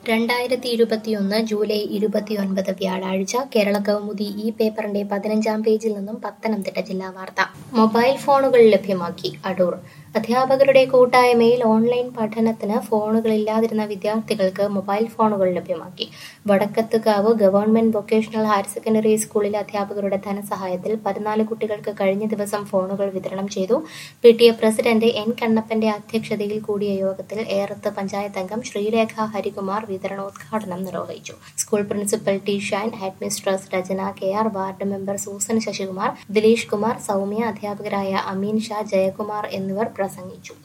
രണ്ടായിരത്തി ഇരുപത്തിയൊന്ന് ജൂലൈ ഇരുപത്തിയൊൻപത് വ്യാഴാഴ്ച കേരള കൗമുദി ഈ പേപ്പറിന്റെ പതിനഞ്ചാം പേജിൽ നിന്നും പത്തനംതിട്ട ജില്ലാ വാർത്ത മൊബൈൽ ഫോണുകൾ ലഭ്യമാക്കി അടൂർ അധ്യാപകരുടെ കൂട്ടായ്മയിൽ ഓൺലൈൻ പഠനത്തിന് ഫോണുകളില്ലാതിരുന്ന വിദ്യാർത്ഥികൾക്ക് മൊബൈൽ ഫോണുകൾ ലഭ്യമാക്കി Vadakkathukavu government vocational higher secondary സ്കൂളിലെ അധ്യാപകരുടെ ധനസഹായത്തിൽ പതിനാല് കുട്ടികൾക്ക് കഴിഞ്ഞ ദിവസം ഫോണുകൾ വിതരണം ചെയ്തു P T A president N കണ്ണപ്പന്റെ അധ്യക്ഷതയിൽ കൂടിയ യോഗത്തിൽ ഏറത്ത് പഞ്ചായത്ത് അംഗം ശ്രീലേഖ ഹരികുമാർ വിതരണോദ്ഘാടനം നിർവഹിച്ചു school principal T Shine head mistress Rachana K R ward member Susan Sasikumar Dileesh Kumar Soumya അധ്യാപകരായ അമീൻ ഷാ ജയകുമാർ എന്നിവർ പ്രസംഗിച്ചു